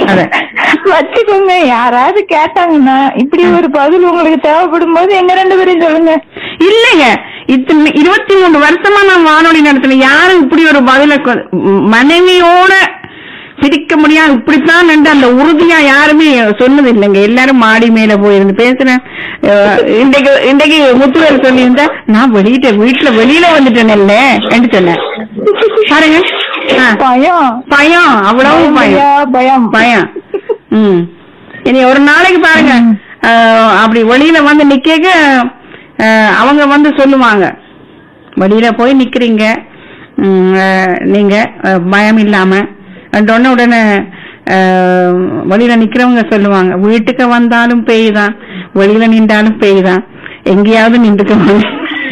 அத வச்சுக்கோங்க யாராவது கேட்டாங்கன்னா இப்படி ஒரு பதில் உங்களுக்கு தேவைப்படும் போது எங்க ரெண்டு பேரையும் சொல்லுங்க இல்லைங்க இத்தனை இருபத்தி மூணு வருஷமா நான் வானொலி நடத்தினேன் யாரும் இப்படி ஒரு பதில கொ- ம், மனைவியோட பிரிக்க முடியாது இப்படித்தான் நின்று அந்த உறுதியா யாருமே சொன்னது இல்லைங்க எல்லாரும் மாடி மேல போயிருந்து பேசுறேன் அஹ், இன்றைக்கு இன்றைக்கு முத்துவேல் சொல்லியிருந்தா நான் வெளியிட்ட வீட்டுல வெளியில வந்துட்டேன் இல்ல என்று சொன்னேன் பாருங்க ஆ, பயம் பயம் அவ்வளவு பயம் ஐயா, பயம் பயம் ம் இனி ஒரு நாளைக்கு பாருங்க அஹ், அப்படி வெளியில வந்து நிக்க அவங்க வந்து சொல்லுவாங்க வெளியில போய் நிக்கிறீங்க ம், அஹ், நீங்க அஹ், பயம் இல்லாம உடனே உடனே அஹ், வெளியில நிக்கிறவங்க சொல்லுவாங்க வீட்டுக்கு வந்தாலும் பேய் தான் வெளியில நின்றாலும் பேய் தான் எங்கேயாவது நின்றுக்குவாங்க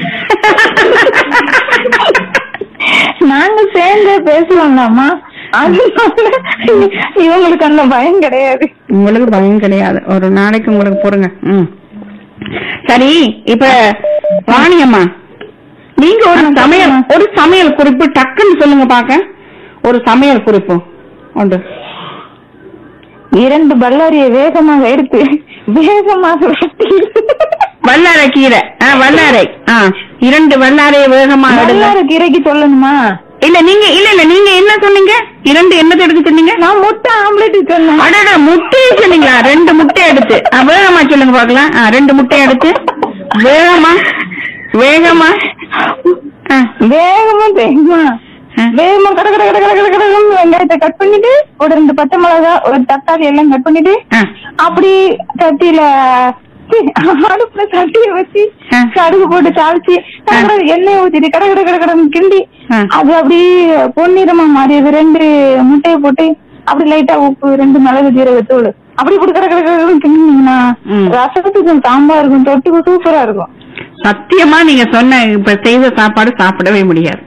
நாங்க சேர்ந்து பேசுவோம்லாமா அதனால இவங்களுக்கு அந்த பயம் கிடையாது உங்களுக்கு பயம் கிடையாது ஒரு நாளைக்கு உங்களுக்கு பொறுங்க ம் சரி இப்ப வாணியம்மா நீங்க ஒரு சமையல் ஒரு சமையல் குறிப்பு டக்குன்னு சொல்லுங்க பாக்க ஒரு சமையல் குறிப்பு உண்டு இரண்டு பல்லாரியை வேகமாக எடுத்து வேகமாக வெட்டி வல்லாரை கீரை ஆ, வல்லாரை ஆ இரண்டு வல்லாரையை வேகமா எடுங்க பல்லாரி கீரைக்கு சொல்லணுமா இல்ல நீங்க இல்ல இல்ல நீங்க என்ன சொன்னீங்க இரண்டு என்னத்தை எடுக்க சொன்னீங்க நான் முட்டை ஆம்லெட் சொன்னேன் அடடா முட்டையை சொன்னீங்களா ரெண்டு முட்டை எடுத்து ஆ, வேகமா சொல்லுங்க பாக்கலாம் ஆ, ரெண்டு முட்டை எடுத்து வேகமா வேகமா ஆ, வேகமா தெரியுமா ஆ. வேகமா கட கட கட கட கட கடன்னு வெங்காயத்தை கட் பண்ணிட்டு ஒரு ரெண்டு பச்சை மிளகா ஒரு தக்காளி எல்லாம் கட் பண்ணிட்டு ஆ. அப்படி சட்டியில சி, அடுப்புல சட்டிய வச்சு ஆ. கடுகு போட்டு தாளிச்சு கட கட எண்ணெய் ஊத்திட்டு கட கட கட கடன்னு கிண்டி ஆ. அது அப்படி பொன்னிறமா மாறியது ரெண்டு முட்டையை போட்டு அப்படி லைட்டா உப்பு ரெண்டு மிளகு ஜீரகத்தூள் அப்படி போட்டு கட கட கடன்னு கிண்டினீங்கன்னா ம். ரசத்துக்கும் சாம்பாருக்கும் தொட்டுக்கும் சூப்பரா இருக்கும் சத்தியமா நீங்க சொன்ன இப்ப செய்த சாப்பாடு சாப்பிடவே முடியாது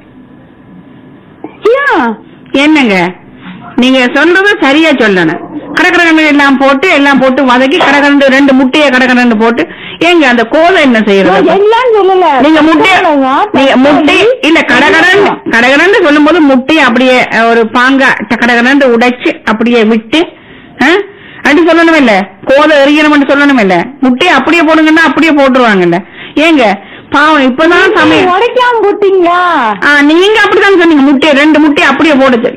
ஏன் என்னங்க நீங்க சொல்றது சரியா சொல்லணும் கடற்கரை எல்லாம் போட்டு எல்லாம் போட்டு வதக்கி கடற்கரண்டு ரெண்டு முட்டைய கடற்கரண்டு போட்டு ஏங்க அந்த கோலை என்ன செய்யறது நான் எல்லாம் சொல்லல நீங்க முட்டை மிளகா, நீங்க முட்டை தக்காளி, இல்ல கடகடன் கடகடன்னு சொல்லும் போது முட்டையை அப்படியே அஹ், ஒரு பாங்கா கடகடன்னு உடைச்சு அப்படியே விட்டு அஹ், அப்படி சொல்லணும் இல்ல கோதை எறியணும்னு சொல்லணும் இல்ல முட்டையை அப்படியே போடுங்கன்னா அப்படியே போட்டுருவாங்கல்ல ஏங்க பாவம் இப்பதான் சமயம் உடைக்காம போட்டீங்களா ஆ, நீங்க அப்படிதான் சொன்னீங்க முட்டையை ரெண்டு முட்டையை அப்படியே போட சொல்லி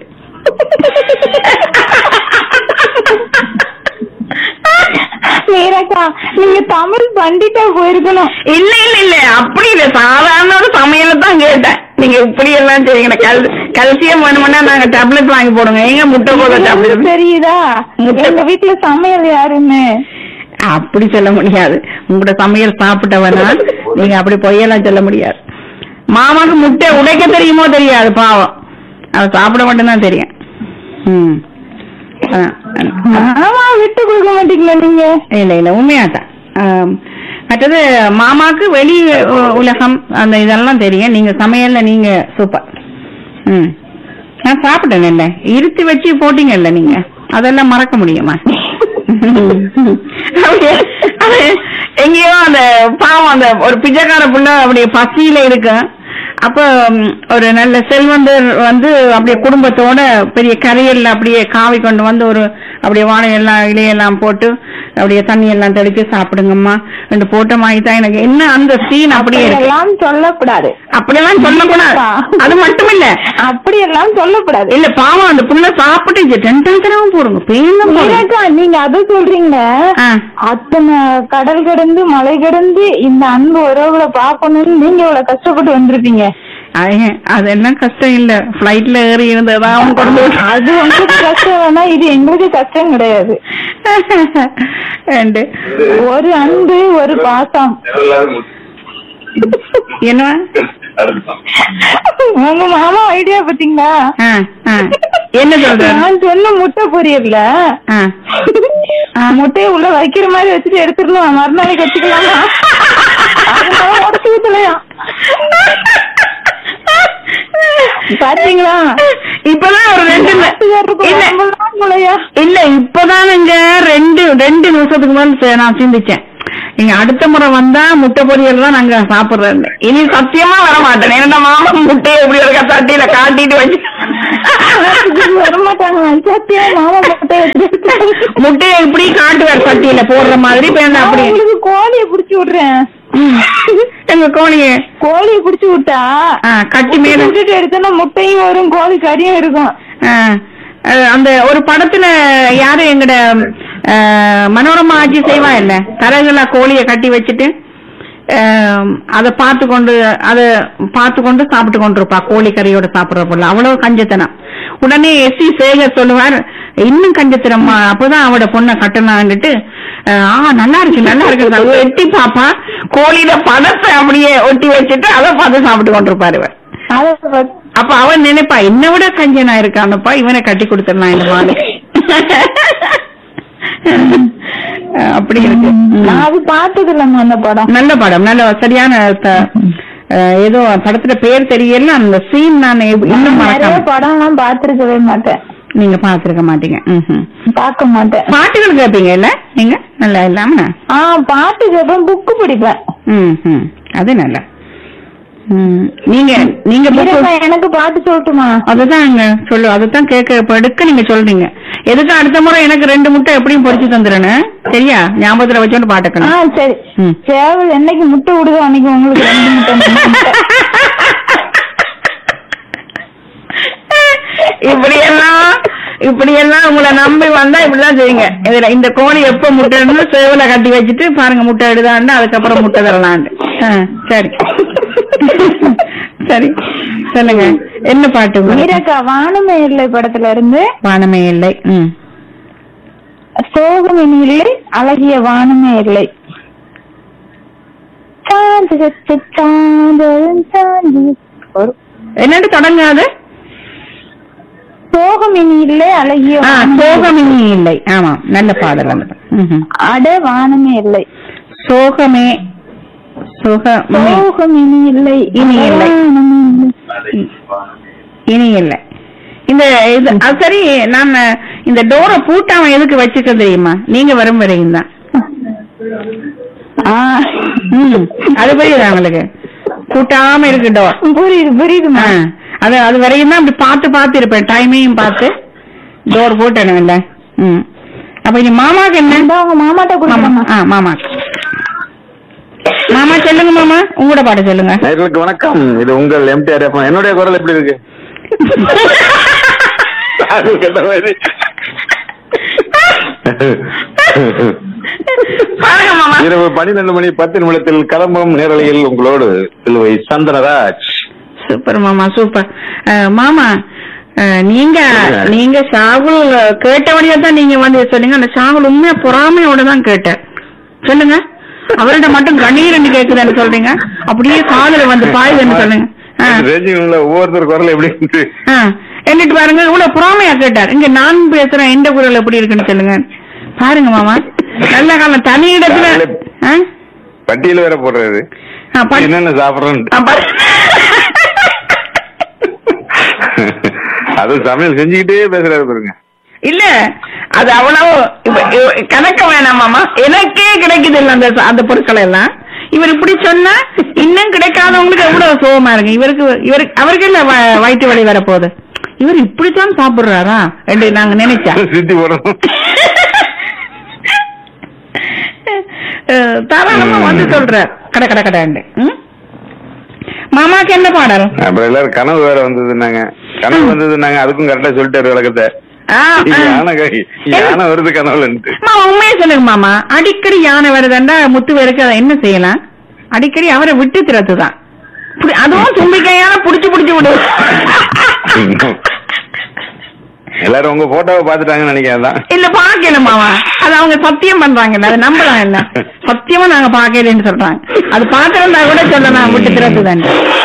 மீராக்கா நீங்க தமிழ் பண்டிட்டா போயிருக்கணும் இல்ல இல்ல இல்ல அப்படி இல்ல சாதாரண ஒரு சமையல தான் கேட்டேன் நீங்க இப்படி எல்லாம் செய்யுங்க கல் கல்சியம் வேணும்னா நாங்க டேப்லெட் வாங்கி போடுங்க எங்க முட்டை போத டேப்லெட் தெரியுதா முட்டை- எங்க வீட்டுல சமையல் யாருன்னு அப்படி சொல்ல முடியாது உங்களோட சமையல் சாப்பிட்டவனா நீங்க அப்படி பொய்யெல்லாம் சொல்ல முடியாது மாமாக்கு முட்டை உடைக்க தெரியுமோ தெரியாது பாவம் அவ சாப்பிட மட்டும்தான் தெரியும் ம் ஆ, ஆ. ஆமா விட்டு கொடுக்க மாட்டீங்களா நீங்க இல்ல இல்ல உண்மையாதான் ஆம். மற்றது மாமாக்கு வெளி உ- உலகம் அந்த இதெல்லாம் தெரியும் நீங்க சமையல்ல நீங்க சூப்பர் ம் நான் சாப்பிட்டேன் இல்ல இருத்தி வச்சு போட்டீங்கல்ல நீங்க அதெல்லாம் மறக்க முடியுமா அப்படியே, அது எங்கேயோ அந்த பாவம் அந்த ஒரு பிச்சைக்கார புள்ள அப்படியே பசியில இருக்கு அப்ப ம், ஒரு நல்ல செல்வந்தர் வந்து அப்படியே குடும்பத்தோட பெரிய கரையல்ல அப்படியே காவி கொண்டு வந்து ஒரு அப்படியே வாழை எல்லாம் இலையெல்லாம் போட்டு அப்படியே தண்ணி எல்லாம் தெளிச்சு சாப்பிடுங்கம்மா ரெண்டு போட்ட மாதிரி தான் எனக்கு என்ன அந்த சீன் அப்படியே இருக்கு எல்லாம் சொல்லக்கூடாது அப்படியெல்லாம் சொல்லக்கூடாது அது மட்டும் இல்ல அப்படி எல்லாம் சொல்லக்கூடாது இல்ல பாவம் அந்த புள்ள சாப்பிட்டு டென்ஷன் போடுங்க பேங்க போடுங்க மீராக்கா நீங்க அது சொல்றீங்க ஆ. அத்தனை கடல் கடந்து மலை கடந்து இந்த அன்பு உறவுகளை பார்க்கணும்னு நீங்க இவ்வளவு கஷ்டப்பட்டு வந்திருப்பீங்க ஐய, அதெல்லாம் கஷ்டம் இல்ல பிளைட்ல ஏறி இருந்ததா அவன் கொண்டு விட்டு- அது உங்களுக்கு கஷ்டம் வேணா இது எங்களுக்கு கஷ்டம் கிடையாது ரெண்டு. ஒரு அன்பு ஒரு பாசம் என்ன உங்க மாமா ஐடியா பாத்தீங்களா ஆ, ஆ. என்ன சொல்ற நான் சொன்ன முட்டை பொரியல்ல ஆ. முட்டையை உள்ள வைக்கிற மாதிரி வச்சுட்டு எடுத்துடணும் மறுநாளைக்கு வச்சுக்கலாமா அதனால உடச்சு ஊத்தலையா பாத்தீங்களா இப்பதான் ஒரு ரெண்டு ந- இல்ல இல்லையா இல்ல இப்பதானுங்க ரெண்டு ரெண்டு நிமிஷத்துக்கு மேல நான் சிந்திச்சேன் நீங்க அடுத்த முறை வந்தா முட்டை பொரியல் தான் நாங்க சாப்பிடுறோம் இனி சத்தியமா வர மாட்டேன் என்னடா மாமா முட்டையை எப்படி இருக்க தட்டியில காட்டிட்டு வச்சு வரமாட்டாங்க சத்தியம் மாமா முட்டை வச்சுட்டு முட்டையை இப்படி காட்டுவார் சட்டியில போடுற மாதிரி இப்ப என்ன நான் அப்படி உங்களுக்கு கோழிய புடிச்சு விடுறேன் ம். எங்க கோழிய கோழிய புடிச்சு விட்டா ஆ, கட்டி மேல விட்டுட்டு எடுத்தோன்னா முட்டையும் வரும் கோழி கறியும் இருக்கும் ஆ, அஹ், அந்த ஒரு படத்துல யாரு எங்கட அஹ், மனோரமா ஆட்சி செய்வா இல்ல தரகுல கோழிய கட்டி வச்சுட்டு அஹ், அத பார்த்து கொண்டு அத பார்த்து கொண்டு சாப்பிட்டு கொண்டிருப்பா கோழி கறியோட சாப்பிடுற போல அவ்வளவு கஞ்சத்தனம் உடனே எஸ் சி சேகர் சொல்லுவார் இன்னும் கஞ்சத்தனமா அப்பதான் அவட பொண்ணை கட்டணான்னுட்டு அஹ், ஆ நல்லா இருக்கு நல்லா இருக்கு அவ எட்டி பாப்பா கோழியில பணத்தை அப்படியே ஒட்டி வச்சுட்டு அதை பார்த்து சாப்பிட்டு கொண்டிருப்பாரு இவர் அத பத்- அப்ப அவன் நினைப்பா என்னை விட கஞ்சனா இருக்கானப்பா இவனை கட்டி கொடுத்துடலாம் இந்த மாதிரி அப்படி இருக்கு நான் அது பார்த்தது இல்லம்மா அந்த படம் நல்ல படம் நல்ல சரியான த- அஹ் ஏதோ படத்துல பேர் தெரியல அந்த சீன் நான் எப்- இன்னும் நிறைய மறக்காம படம் எல்லாம் பாத்திருக்கவே மாட்டேன் நீங்க பாத்துருக்க மாட்டீங்க ம்ஹும். பார்க்க மாட்டேன் பாட்டுகள் கேட்பீங்க இல்ல நீங்க நல்லா இல்லாம ஆ பாட்டு கேட்பேன் புக்கு படிப்பேன் ம் அது நல்ல ம். நீங்க நீங்க book- இருங்க, எனக்கு பாட்டு சொல்லட்டுமா அதுதாங்க சொல்லு அதுதான் கேட்க இப்ப எடுக்க நீங்க சொல்றீங்க எதுக்கு அடுத்த முறை எனக்கு ரெண்டு முட்டை எப்படியும் பொரிச்சு தந்துருன்னு சரியா ஞாபகத்துல வச்சோன்னு ஆ பாட்டுக்கணும் சரி ம். சேவல் என்னைக்கு முட்டை விடுதோ அன்னைக்கு உங்களுக்கு ரெண்டு முட்டை மூணு முட்டை. இப்படி எல்லாம் இப்படி எல்லாம் உங்களை நம்பி வந்தா இப்படிலாம் செய்யுங்க இதுல இந்த கோழி எப்ப முட்டைன்னு சேவல கட்டி வச்சுட்டு பாருங்க முட்டை எடுதாண்டு அதுக்கப்புறம் முட்டை தரலாண்டு ஆ, சரி சரி சொல்லுங்க என்ன பாட்டு உங்களுக்கு? மீரக்கா வானமே இல்லை படத்துல இருந்து வானமே இல்லை ம் சோகமினி இல்லை அழகிய வானமே இல்லை சாந்து வச்சு சாந்தரன் சாந்து ஒரு என்னன்னு தொடங்காது சோகமினி இல்லை அழகிய ஆ வானமே இல்லை. சோகமினி இல்லை ஆமா நல்ல பாடல் அந்த பாடல். ம்ஹும். அட வானமே இல்லை சோகமே சோகமே சோகமினி இல்லை இனி இல்லை. வானமே இல்லை. இனி இல்லை இந்த இது அது சரி நான் இந்த டோரை பூட்டாம எதுக்கு வச்சுக்க தெரியுமா நீங்க வரும் வரையும் தான் ஆ. ம் அது புரியுதா உங்களுக்கு பூட்டாம இருக்கு டோர் புரியுது புரியுதுமா ஆ, அது அது வரையும் தான் அப்படி பார்த்து பார்த்து இருப்பேன் டைமையும் பார்த்து டோர் போட்டணும் இல்ல ம் அப்ப இனி மாமாக்கு என்ன இந்த உங்க மாமாட்ட மாமா கொடுக்கணுமா ஆ மாமா மாமா சொல்லுங்க மாமா உங்களோட பாட்டு சொல்லுங்க நேர்களுக்கு வணக்கம் இது உங்கள் எம்டிஆர் எஃப்எம் என்னுடைய குரல் எப்படி இருக்கு அது கேட்ட மாதிரி. பாருங்க மாமா இரவு பன்னிரண்டு மணி பத்து நிமிடத்தில் கிளம்பும் நேரலையில் உங்களோடு சிலுவை சந்தனராஜ் சூப்பர் மாமா சூப்பர் அஹ், மாமா அஹ், நீங்க நீங்க ஷாகுல் கேட்டவழியா தான் நீங்க வந்து சொன்னீங்க அந்த ஷாகுல் உண்மையா பொறாமையோட தான் கேட்டேன் சொல்லுங்க அவர்கிட்ட மட்டும் கண்ணீர்னு கேக்குதுன்னு சொல்றீங்க அப்படியே காதுல வந்து பாயுதுன்னு சொல்லுங்க ஆ, ரேஞ்சிங் உள்ள ஒவ்வொருத்தர் குரல் எப்படி இருக்கு ஆ. என்னட்டு பாருங்க இவ்வளவு பொறாமையா கேட்டார் இங்க நான் பேசுறேன் எந்த குரல் எப்படி இருக்குன்னு சொல்லுங்க பாருங்க மாமா நல்ல காலம் தனி இடத்துல ஆ? பட்டியல் வேற போடுறது ஆ, பட்- என்னென்ன சாப்பிடுறேன் ஆ, பட்- அது சமையல் செஞ்சுக்கிட்டே பேசுறாரு பாருங்க இல்ல அது அவ்வளவு இப்ப இவ- கணக்க வேணாம் மாமா எனக்கே கிடைக்குது இல்ல அந்த அந்த பொருட்கள் எல்லாம் இவர் இப்படி சொன்னா இன்னும் கிடைக்காதவங்களுக்கு எவ்வளவு சோகமா இருக்கு இவருக்கு இவருக்கு அவருக்கு இல்ல வ- வயிற்று வலி வரப்போகுது இவர் இப்படித்தான் சாப்பிடுறாரா என்று நாங்க நினைச்சா சித்தி போடணும் அஹ், தாராளமா வந்து சொல்றார் கட கட கடாண்டு ம்? மாமாக்கு என்ன பாடல் அப்புறம் எல்லாரும் கனவு வேற வந்ததுன்னாங்க கனவு வந்ததுன்னாங்க அதுக்கும் கரெக்டா சொல்லிட்டாரு விளக்கத்தை ஆ, ஆ. யானை கை யானை வருது கனவுலன்ட்டு மாமா உண்மையை சொல்லுங்க மாமா அடிக்கடி யானை வருதுண்டா முத்து வேருக்கு அதை என்ன செய்யலாம் அடிக்கடி அவரை விட்டு திறத்துதான் புடி- அதுவும் தும்பிக்கையான புடிச்சு புடிச்சு விடு எல்லாரும் உங்க போட்டோவை பாத்துட்டாங்கன்னு நினைக்கிறேன் அதான். இல்ல பாக்கல மாமா அது அவங்க சத்தியம் பண்றாங்கல்ல அது நம்பலாம் இல்ல சத்தியமா நாங்க பாக்கலன்னு சொல்றாங்க அது பாத்திருந்தா கூட சொல்லலாம் விட்டு திறத்துதான்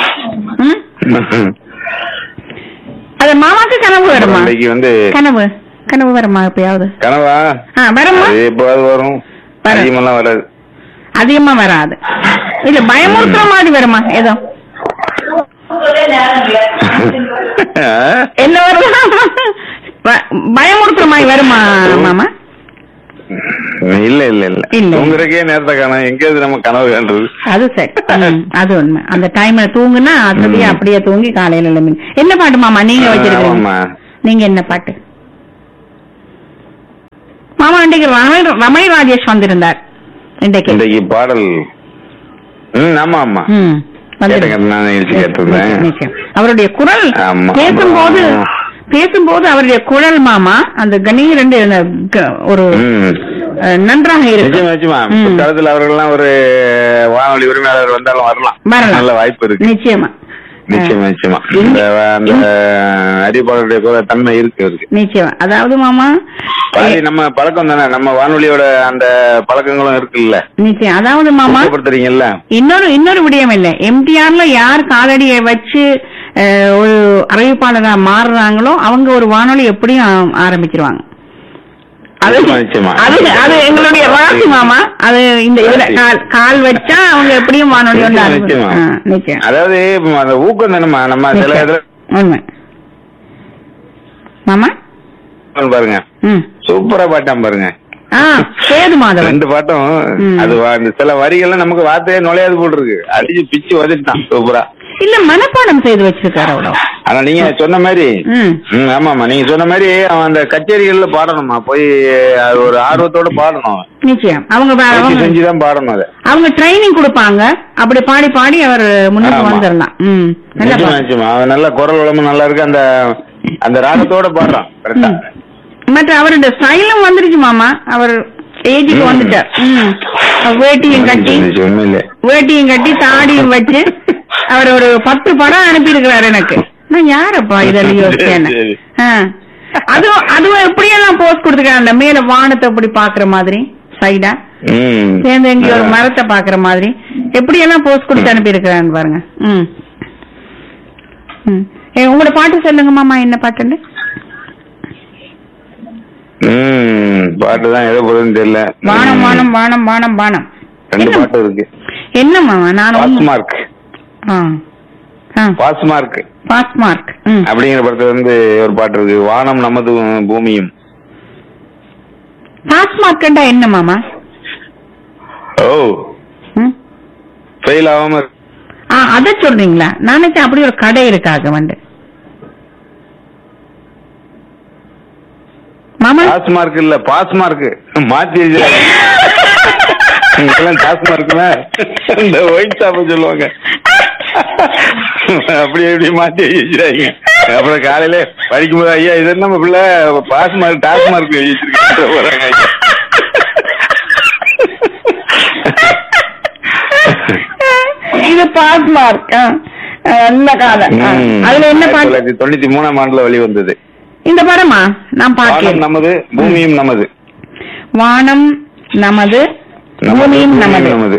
அது மாமாக்கு கனவு வருமா இன்னைக்கு வந்து கனவு கனவு வருமா எப்பயாவது கனவா ஆ வருமா அது எப்போது வரும் வரும். அதிகமெல்லாம் வராது அதிகமா வராது இல்ல பயமுறுத்துற மாதிரி வருமா ஏதோ என்ன வருமா ப- பயமுறுத்துற மாதிரி வருமா மாமா இல்ல இல்ல இல்ல இல்ல. தூங்குறதுக்கே நேரத்தை காணும் எங்கேயாவது நம்ம கனவு காண்றது அது சரி ம், அது உண்மை அந்த டைம்ல தூங்குனா அப்படியே ம். அப்படியே தூங்கி காலையில எழும்பி என்ன பாட்டு மாமா நீங்க வச்சிருக்கீங்க ஆமாம்மா. நீங்க என்ன பாட்டு மாமா இன்றைக்கு ரமணி ரமணி ராஜேஷ் வந்திருந்தார் இன்றைக்கு இன்றைக்கு பாடல் ம் ஆமா ஆமா ம், கேட்டேன் வந்திருந்தார். நான் நிகழ்ச்சி கேட்டிருந்தேன் நிச்சயம், நிச்சயம். அவருடைய குரல் ஆமா, பேசும்போது ஆமா. பேசும்போது அவருடைய குரல் மாமா அந்த கணீர் என்று அந்த க- ஒரு ம் அஹ், நன்றாக நிச்சயமா இருக்கு நிச்சயமா ம். பிற்காலத்தில் அவர்கள்லாம் ஒரு வானொலி உரிமையாளர் வந்தாலும் வரலாம் வரலாம். நல்ல வாய்ப்பு இருக்கு நிச்சயமா நிச்சயமா நிச்சயமா இங்க- இந்த அந்த அறிவிப்பாளருடைய குரல் தன்மை இருக்கு இருக்கு நிச்சயமா அதாவது மாமா பாதி நம்ம பழக்கம் தானே நம்ம வானொலியோட அந்த பழக்கங்களும் இருக்குல்ல நிச்சயம் அதாவது மாமா ஊக்கப்படுத்துறீங்கல்ல இன்னொரு இன்னொரு விடயம் இல்ல எம்டிஆர்ல யார் காலடியை வச்சு அஹ், ஒரு அறிவிப்பாளரா மாறுறாங்களோ அவங்க ஒரு வானொலி எப்படியும் ஆ- ஆரம்பிச்சிருவாங்க அது நிச்சயமா, நிச்சயமா. அது அது எங்களுடைய ராசி மாமா அது இந்த இதுல ராசி. கால் கால் வச்சா அவங்க எப்படியும் வானொலி வந்து நிச்சயமா, ஆரம்பிச்சு- நிச்சயமா. ஆ, நிச்சயம் அதாவது இப்ப அந்த ஊக்கம் தானேம்மா நம்ம சில நிச்சயம். இதுல உண்மை மாமா பாருங்க ம் சூப்பரா பாட்டான் பாருங்க ஆ சேது மாதவன் ரெண்டு பாட்டும் ம். அது வா- இந்த சில வரிகள்லாம் நமக்கு வார்த்தையே நுழையாது போல் இருக்கு அடிச்சு பிச்சு வந்துட்டான் சூப்பரா இல்ல மனப்பாடம் செய்து வச்சிருக்காரு அவ்வளவு ஆனா நீங்க சொன்ன மாதிரி ம் ம், ஆமாமா நீங்க சொன்ன மாதிரி அவன் அந்த கச்சேரிகள்ல பாடணுமா போய் அது ஒரு ஆர்வத்தோட பாடணும் அவன். நிச்சயம் அவங்க வ- முயற்சி அவங்க செஞ்சுதான் பாடணும் அதை அவங்க ட்ரைனிங் கொடுப்பாங்க அப்படி பாடி பாடி அவர் முன்னுக்கு ஆமா. வந்துடலாம் ம் நல்லா நிச்சயமா, பாடு. நிச்சயமா. அவன் நல்ல குரல் வளமும் நல்லா இருக்கு அந்த அந்த ராகத்தோட பாடுறான் கரெக்டா ம். மற்ற அவருடைய ஸ்டைலும் வந்துருச்சு மாமா அவர் ஏஜுக்கு ம். வந்துட்டார் ம் வேட்டியும் கட்டி உண்மையில வேட்டியும் கட்டி தாடியும் வச்சு அவர் ஒரு பத்து படம் அனுப்பி இருக்கிறாரு எனக்கு நான் யாரப்பா இதெல்லாம் யோசிச்சேன் சரி. அதுவும் அதுவும் எப்படியெல்லாம் போஸ்ட் கொடுத்துருக்காங்க மேல வானத்தை அப்படி பாக்குற மாதிரி சைடா ம். சேர்ந்து எங்க ஒரு ஆ. மரத்தை பாக்குற மாதிரி எப்படி எல்லாம் போஸ்ட் கொடுத்து அனுப்பி இருக்கிறான்னு பாருங்க ம் ம் ஏ, உங்களோட பாட்டு சொல்லுங்க மாமா என்ன பாட்டுன்னு ம் பாட்டு தான் எதை போறதுன்னு தெரியல வானம் ம். வானம் வானம் வானம் வானம் ரெண்டு என்ன- பாட்டு இருக்கு என்ன மாமா நான் பாஸ் ஒண்ணும்- மார்க் ஆ ஆ பாஸ் மார்க் பாஸ் மார்க் ம் அப்படிங்கிற படத்துல வந்து ஒரு பாட்டு இருக்கு வானம் நமது பூமியும் பாஸ் மார்க்கண்டா என்ன மாமா ஓ ம் ஃபெயில் ஆகாம இருக்கு. ஆ அத சொல்றீங்களா நான் நினைச்சேன் அப்படி ஒரு கடை இருக்காக வந்து மாமா பாஸ் மார்க் இல்ல பாஸ் மார்க் மாத்தி எழுதுறாங்க. இங்கெல்லாம் பாஸ் மார்க்னா இந்த ஒயிட் ஷாப்ப சொல்லுவாங்க அப்படி எப்படி மாத்தி எழுதிக்கிறாங்க அப்புறம் காலையில படிக்கும்போது ஐயா இது என்ன நம்ம பிள்ளை பாஸ் மார்க் டாஸ் மார்க் எழுதி வச்சிருக்காங்க போறாங்க ஐயா. இது பாஸ் மார்க் நல்ல காலம் ஆ. ம். அதுல என்ன ஆயிரத்தி பாட்டு தொள்ளாயிரத்தி தொண்ணூத்தி மூணாம் ஆண்டுல வெளிவந்தது இந்த படமா நான் வானம் பார்க்கிறேன் நமது பூமியும் நமது வானம் நமது நமது, பூமியும் நமது நமது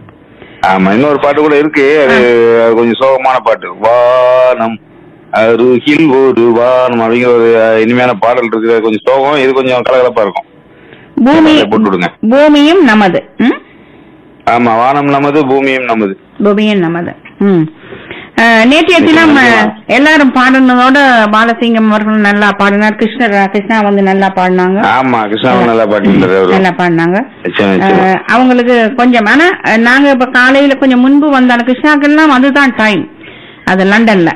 ஆமா இன்னொரு பாட்டு கூட இருக்கு அது அது கொஞ்சம் சோகமான பாட்டு வானம் அருகில் ஒரு வானம் அப்படிங்கிற ஒரு அஹ், இனிமையான பாடல் இருக்கு அது கொஞ்சம் சோகம் இது கொஞ்சம் கலகலப்பா இருக்கும் பூமி அதை போட்டு விடுங்க பூமியும் நமது ம்? ஆமா வானம் நமது பூமியும் நமது பூமியும் நமது ம் அஹ், நேற்றைய தினம் அஹ், எல்லாரும் பாடினதோட பாலசிங்கம் அவர்கள் நல்லா பாடினார் கிருஷ்ணர் கிருஷ்ணா வந்து நல்லா பாடினாங்க ஆமா கிருஷ்ணாவும் நல்லா பாட்டு அவரு நல்லா பாடினாங்க நிச்சயம், நிச்சயம். அஹ், அவங்களுக்கு கொஞ்சம் ஆனா அஹ், நாங்க இப்ப காலையில கொஞ்சம் முன்பு வந்தாலும் கிருஷ்ணாக்கெல்லாம் அதுதான் டைம் அது லண்டன்ல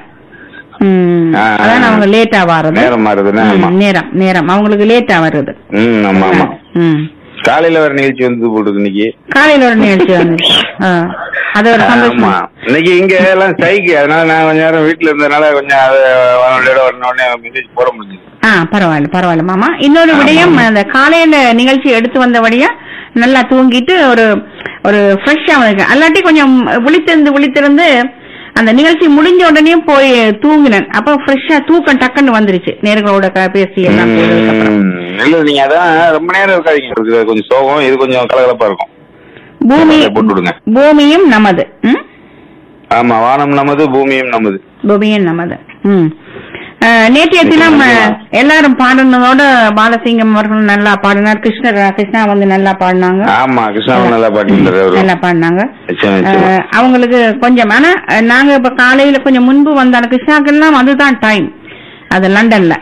ம், ஆ, அதான் அவங்க லேட்டா வர்றது நேரம் மாறுதுன்னா ஆமா ம், நேரம் நேரம் அவங்களுக்கு லேட்டா வருது ம் ஆமா ஆமா ம் காலையில வேற நிகழ்ச்சி வந்து போட்டுருக்கு இன்னைக்கு காலையில ஒரு நிகழ்ச்சி வந்துச்சு ஆ, அது ஒரு சந்தோஷம் ஆமா இன்னைக்கு இங்க எல்லாம் ஸ்ட்ரைக்கு அதனால நான் கொஞ்ச நேரம் வீட்டுல இருந்ததுனால கொஞ்சம் அது வானொலியோட உடனே மெசேஜ் போட முடிஞ்சது ஆ பரவாயில்ல பரவாயில்ல மாமா இன்னொரு விடயம் அந்த காலையில நிகழ்ச்சி எடுத்து வந்தபடியா நல்லா தூங்கிட்டு ஒரு ஒரு ஃப்ரெஷ்ஷா வந்து அல்லாட்டி கொஞ்சம் விழித்திருந்து விழித்திருந்து அந்த நிகழ்ச்சி முடிஞ்ச உடனே போய் தூங்கினேன் அப்ப ஃப்ரெஷ்ஷா தூக்கம் டக்குன்னு வந்துருச்சு நேர்களோட க- பேசி எல்லாம் போனதுக்கு அப்புறம். ம், இல்ல நீங்க அதான் ரொம்ப நேரம் இருக்காதீங்க இருக்கு கொஞ்சம் சோகம் இது கொஞ்சம் கலகலப்பா இருக்கும் பூமி அதை போட்டு விடுங்க பூமியும் நமது ம்? ஆமா வானம் நமது பூமியும் நமது பூமியும் நமது ம் அஹ், நேற்றைய தினம் அஹ், எல்லாரும் பாடினதோட பாலசிங்கம் அவர்கள் நல்லா பாடினார் கிருஷ்ணர் கிருஷ்ணா வந்து நல்லா பாடினாங்க ஆமா கிருஷ்ணாவும் நல்லா பாட்டு அவரு நல்லா பாடினாங்க நிச்சயம், நிச்சயம். அஹ், அவங்களுக்கு கொஞ்சம் ஆனா அஹ், நாங்க இப்ப காலையில கொஞ்சம் முன்பு வந்தாலும் கிருஷ்ணாக்கெல்லாம் அதுதான் டைம் அது லண்டன்ல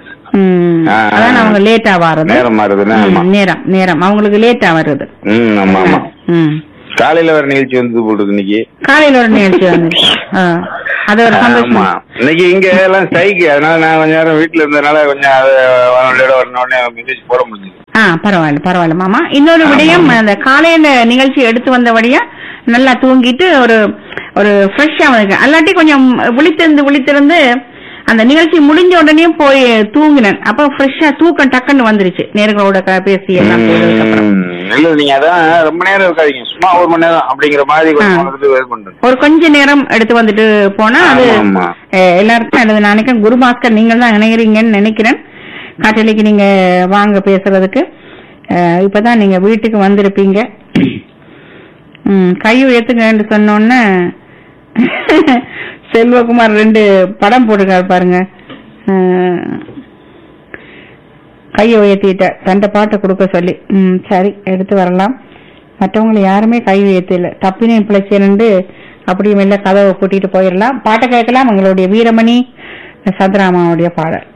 ம், ஆ, அதான் அவங்க லேட்டா வர்றது நேரம் மாறுதுன்னா ஆமா ம், நேரம் நேரம் அவங்களுக்கு லேட்டா வருது ம் ஆமா ஆமா ம் காலையில வேற நிகழ்ச்சி வந்து போட்டுருக்கு இன்னைக்கு காலையில ஒரு நிகழ்ச்சி வந்துச்சு ஆ, அது ஒரு சந்தோஷம் ஆமா இன்னைக்கு இங்க எல்லாம் ஸ்ட்ரைக்கு அதனால நான் கொஞ்ச நேரம் வீட்டுல இருந்ததுனால கொஞ்சம் அது வரனோட வரணுடனே மெசேஜ் போட முடிஞ்சது ஆ பரவாயில்ல பரவாயில்ல மாமா இன்னொரு விடயம் அந்த காலையில நிகழ்ச்சி எடுத்து வந்தபடியா நல்லா தூங்கிட்டு ஒரு ஒரு ஃப்ரெஷ்ஷா வந்து அல்லாட்டி கொஞ்சம் விழித்திருந்து விழித்திருந்து அந்த நிகழ்ச்சி முடிஞ்ச உடனே போய் தூங்கினேன் அப்ப ஃப்ரெஷ்ஷா தூக்கம் டக்குன்னு வந்துருச்சு நேர்களோட க- பேசி எல்லாம் செய்ததுக்கு அப்புறம் ம், இல்ல நீங்க அதான் ரொம்ப நேரம் இருக்காதீங்க சும்மா ஒரு மணி நேரம் அப்படிங்கிற மாதிரி கொஞ்சம் ஆ. வந்துட்டு வேறு பண்றேன் ஒரு கொஞ்ச நேரம் எடுத்து வந்துட்டு போனா அது ஆமா, ஆமா. அஹ், எல்லாருக்கும் நல்லது நான் நினைக்கிறேன் குருபாஸ்கர் நீங்கள் தான் இணைகிறீங்கன்னு நினைக்கிறேன் காட்டலிக்கு நீங்க வாங்க பேசுறதுக்கு அஹ், இப்பதான் நீங்க வீட்டுக்கு வந்திருப்பீங்க ம், கை உயர்த்துங்கன்னு சொன்னோன்னே செல்வகுமார் ரெண்டு படம் போட்டுருக்காரு பாருங்க அஹ், கையை உயர்த்திட்ட தண்டை பாட்டை கொடுக்க சொல்லி ம் சரி எடுத்து வரலாம் மற்றவங்களை யாருமே கை உயர்த்தல தப்பினேன் பிழைச்சேன்னு அப்படியே மெல்ல கதவை கூட்டிட்டு போயிடலாம் பாட்டை கேட்கலாம் உங்களுடைய வீரமணி சந்திராமாவுடைய பாடல்